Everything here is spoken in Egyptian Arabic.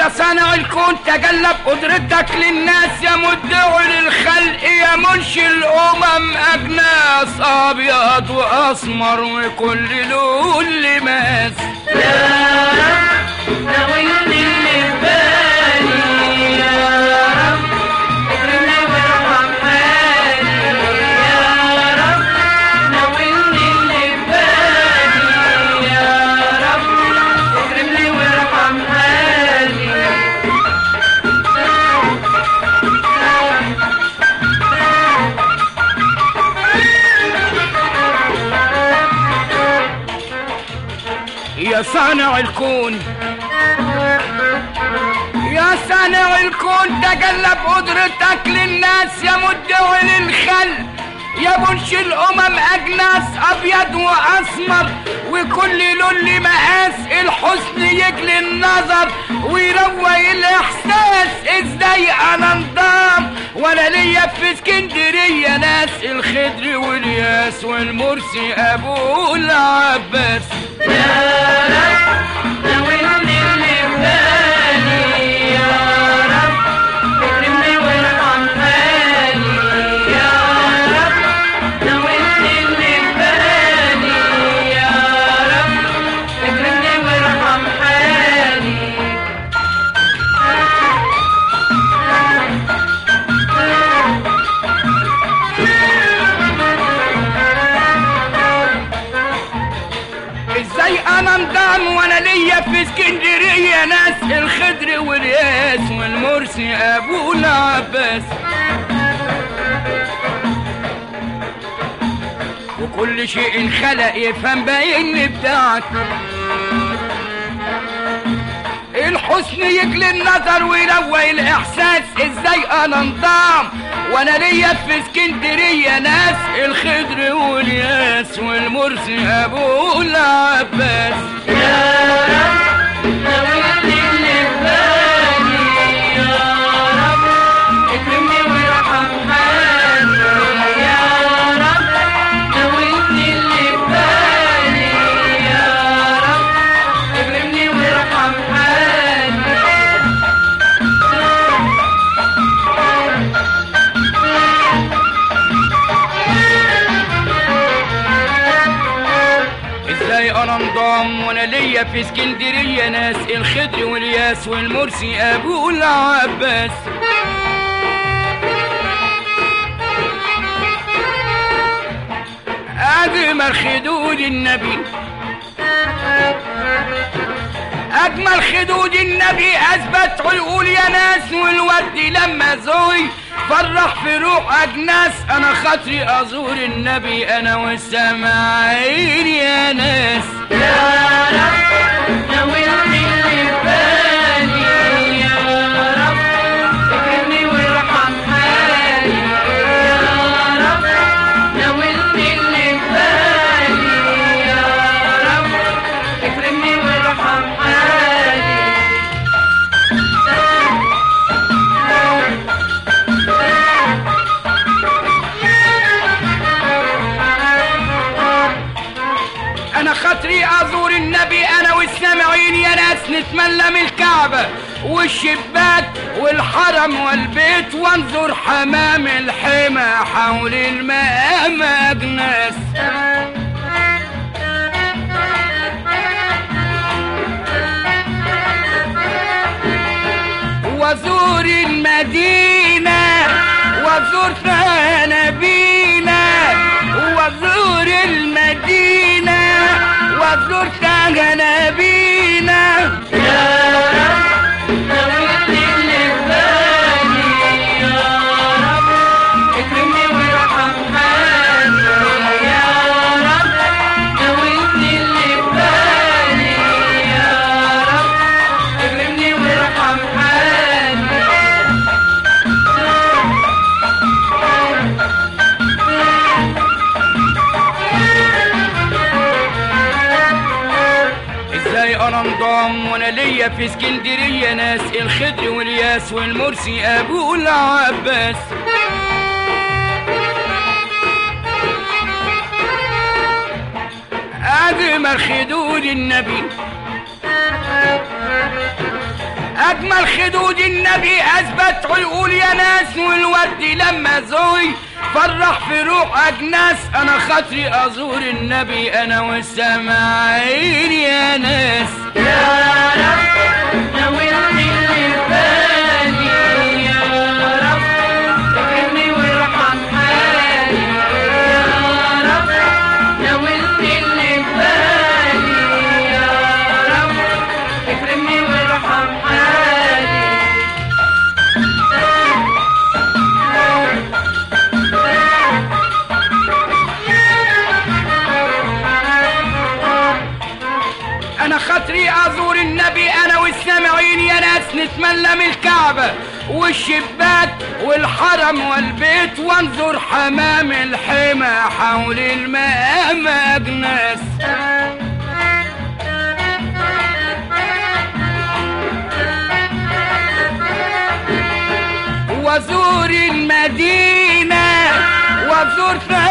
يا صانع الكون تجلب قدرتك للناس يا مدعو للخلق يا منشي الامم اجناس ابيض واسمر وكل لون لماس ناولني اللي في بالي يا رب اكرمني وارحم حالي يا رب ناولني اللي في بالي يا رب اكرمني وارحم حالي يا صانع الكون يا صانع الكون تجلب قدرتك للناس يا مدعو للخلق يا منشي الامم اجناس ابيض واسمر وكل لون ليه مقاس الحسن يجلي النظر ويروق الاحساس ازاي انا انضام وانا ليا في اسكندريه ناس الخضر والياس والمرسي ابو العباس ناولني اللي في بالي يا رب اكرمني وارحم حالي يا رب ناولني اللي في بالي يا رب اكرمني وارحم حالي ازاي انا انضم وانا ليا في اسكندريه ناس الخضر والياس والمرسي ابو العباس وكل شيء خلق يفهم باين بتاعك الحسن يجلي النظر ويروق الاحساس ازاي انا انضم وانا ليا في اسكندريه ناس الخضر والياس والمرسي ابو العباس ناولني اللي في بالي يا رب اكرمني وارحم حالي يا رب ناولني اللي في بالي يا رب اكرمني وارحم حالي ازاي انا انضم وانا ليا في اسكندريه ناس الخضر والياس والمرسي ابو العباس اجمل خدود النبي اجمل خدود النبي اثبت عقول يا ناس والود لما زوي فرح في روح اجناس انا خاطري ازور النبي انا والسامعين يا ناس ناولني اللي في بالي يا رب اكرمني وارحم حالي يا رب ناولني اللي في بالي يا رب اكرمني وارحم حالي انا خاطري ازور النبي انا والسامعين يا ناس نتملى من الكعبة والشباك والحرم والبيت وانظر حمام الحمى حول المقام اجناس وازور المدينة وازور نبينا وازور المدينة وازور نبينا ناولني اللي في بالي يا رب اكرمني وارحم حالي يا رب ناولني اللي في بالي يا رب اكرمني وارحم حالي ازاي انا انضم وانا ليا في اسكندرية ناس الخضر والياس والمرسي ابو العباس اجمل خدود النبي اجمل خدود النبي اثبت عيقول يا ناس والورد لما زوي فرح في روح اجناس انا خاطري ازور النبي انا والسامعين يا ناس يا رب ناولني اللي في بالي يا رب اكرمني وارحم حالي يا رب ناولني اللي في بالي يا رب اكرمني وارحم حالي انا خاطري ازور النبي انا والسامعين يا ناس نتملى من الكعبة والشباك والحرم والبيت وانظر حمام الحمى حول المقام اجناس وازور المدينة وازور في